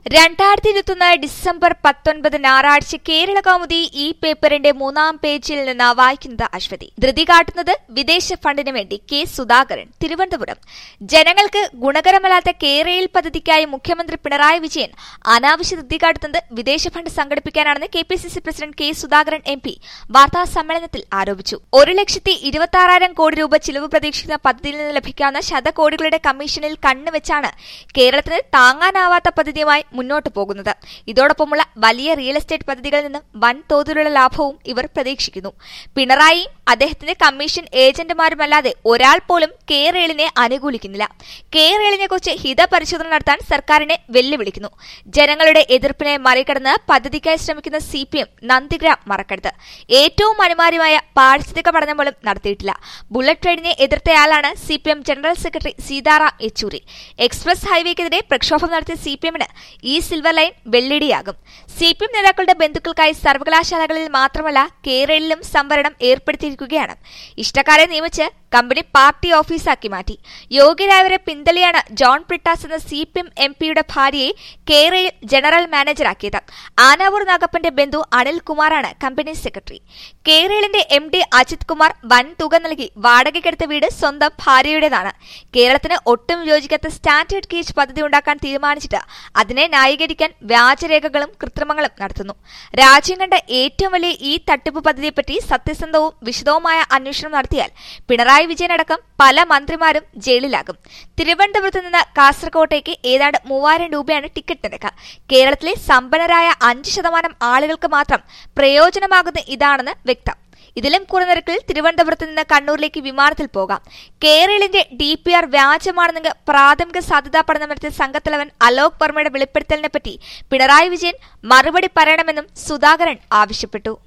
രണ്ടായിരത്തി ഇരുപത്തൊന്ന് ഡിസംബർ പത്തൊൻപത് ഞായറാഴ്ച കേരള കൗമുദി ഈ പേപ്പറിന്റെ മൂന്നാം പേജിൽ നിന്ന് വായിക്കുന്നത് അശ്വതി ധൃതി കാട്ടുന്നത് വിദേശ ഫണ്ടിന് വേണ്ടി കെ സുധാകരൻ തിരുവനന്തപുരം ജനങ്ങൾക്ക് ഗുണകരമല്ലാത്ത കേരയിൽ പദ്ധതിക്കായി മുഖ്യമന്ത്രി പിണറായി വിജയൻ അനാവശ്യ ധൃതി കാട്ടുന്നത് വിദേശ ഫണ്ട് സംഘടിപ്പിക്കാനാണെന്ന് K P C C president K Sudhakaran M P വാർത്താ സമ്മേളനത്തിൽ ആരോപിച്ചു ഒരു ലക്ഷത്തി ഇരുപത്തി ആറായിരം കോടി രൂപ ചിലവ് പ്രതീക്ഷിക്കുന്ന പദ്ധതിയിൽ നിന്ന് ലഭിക്കാവുന്ന ശതകോടികളുടെ കമ്മീഷനിൽ കണ്ണുവെച്ചാണ് കേരളത്തിന് താങ്ങാനാവാത്ത പദ്ധതിയുമായി മുന്നോട്ടു പോകുന്നത് ഇതോടൊപ്പമുള്ള വലിയ റിയൽ എസ്റ്റേറ്റ് പദ്ധതികളിൽ നിന്നും വൻതോതിലുള്ള ലാഭവും ഇവർ പ്രതീക്ഷിക്കുന്നു പിണറായിയും അദ്ദേഹത്തിന്റെ കമ്മീഷൻ ഏജന്റുമാരുമല്ലാതെ ഒരാൾ പോലും കേരളിനെ അനുകൂലിക്കുന്നില്ല കേരളിനെ കുറിച്ച് ഹിതപരിശോധന നടത്താൻ സർക്കാരിനെ വെല്ലുവിളിക്കുന്നു ജനങ്ങളുടെ എതിർപ്പിനെ മറികടന്ന് പദ്ധതിക്കായി ശ്രമിക്കുന്ന സി പി എം നന്ദിഗ്രാം മറക്കരുത് ഏറ്റവും അനിവാര്യമായ പാരിസ്ഥിതിക പഠനം പോലും നടത്തിയിട്ടില്ല ബുള്ളറ്റ് ട്രെയിനിനെ എതിർത്തയാളാണ് C P M general secretary Sitaram Yechury express ഹൈവേക്കെതിരെ പ്രക്ഷോഭം നടത്തിയ സി പി എമ്മിന് ഈ സിൽവർ ലൈൻ വെള്ളിടിയാകും സി പി എം നേതാക്കളുടെ ബന്ധുക്കൾക്കായി സർവകലാശാലകളിൽ മാത്രമല്ല കേരളിലും സംവരണം ഏർപ്പെടുത്തിയിരിക്കുകയാണ് ഇഷ്ടക്കാരെ നിയമിച്ച് കമ്പനി പാർട്ടി ഓഫീസാക്കി മാറ്റി യോഗ്യരായവരെ പിന്തള്ളിയാണ് ജോൺ പ്രിട്ടാസ് എന്ന സി പി എം എം പിയുടെ ഭാര്യയെ കേരളയിൽ ജനറൽ മാനേജറാക്കിയത് ആനാവൂർ നാഗപ്പന്റെ ബന്ധു അനിൽ കുമാറാണ് കമ്പനി സെക്രട്ടറി കേരളിന്റെ എം ഡി അജിത് കുമാർ വൻ തുക നൽകി വാടകയ്ക്കെടുത്ത വീട് സ്വന്തം ഭാര്യയുടേതാണ് കേരളത്തിന് ഒട്ടും യോജിക്കാത്ത സ്റ്റാൻഡേർഡ് ഗേജ് പദ്ധതി ഉണ്ടാക്കാൻ തീരുമാനിച്ചിട്ട് അതിനെ ന്യായീകരിക്കാൻ വ്യാജരേഖകളും കൃത്രിമങ്ങളും നടത്തുന്നു രാജ്യം കണ്ട ഏറ്റവും വലിയ ഈ തട്ടിപ്പ് പദ്ധതിയെപ്പറ്റി സത്യസന്ധവും വിശദവുമായ അന്വേഷണം നടത്തിയാൽ പിണറായി വിജയനടക്കം പല മന്ത്രിമാരും ജയിലിലാകും തിരുവനന്തപുരത്ത് നിന്ന് കാസർകോട്ടേക്ക് ഏതാണ്ട് മൂവായിരം രൂപയാണ് ടിക്കറ്റ് നിരക്ക് കേരളത്തിലെ സമ്പന്നരായ അഞ്ച് ശതമാനം ആളുകൾക്ക് മാത്രം പ്രയോജനമാകുന്ന ഇതാണെന്ന് വ്യക്തം ഇതിലും കുറഞ്ഞ നിരക്കിൽ തിരുവനന്തപുരത്ത് നിന്ന് കണ്ണൂരിലേക്ക് വിമാനത്തിൽ പോകാം കേരളിന്റെ ഡി പി ആർ വ്യാജമാണെന്ന് പ്രാഥമിക സാധ്യതാ പഠനം നടത്തിയ സംഘത്തലവൻ അലോക് വർമ്മയുടെ വെളിപ്പെടുത്തലിനെപ്പറ്റി പിണറായി വിജയൻ മറുപടി പറയണമെന്നും സുധാകരൻ ആവശ്യപ്പെട്ടു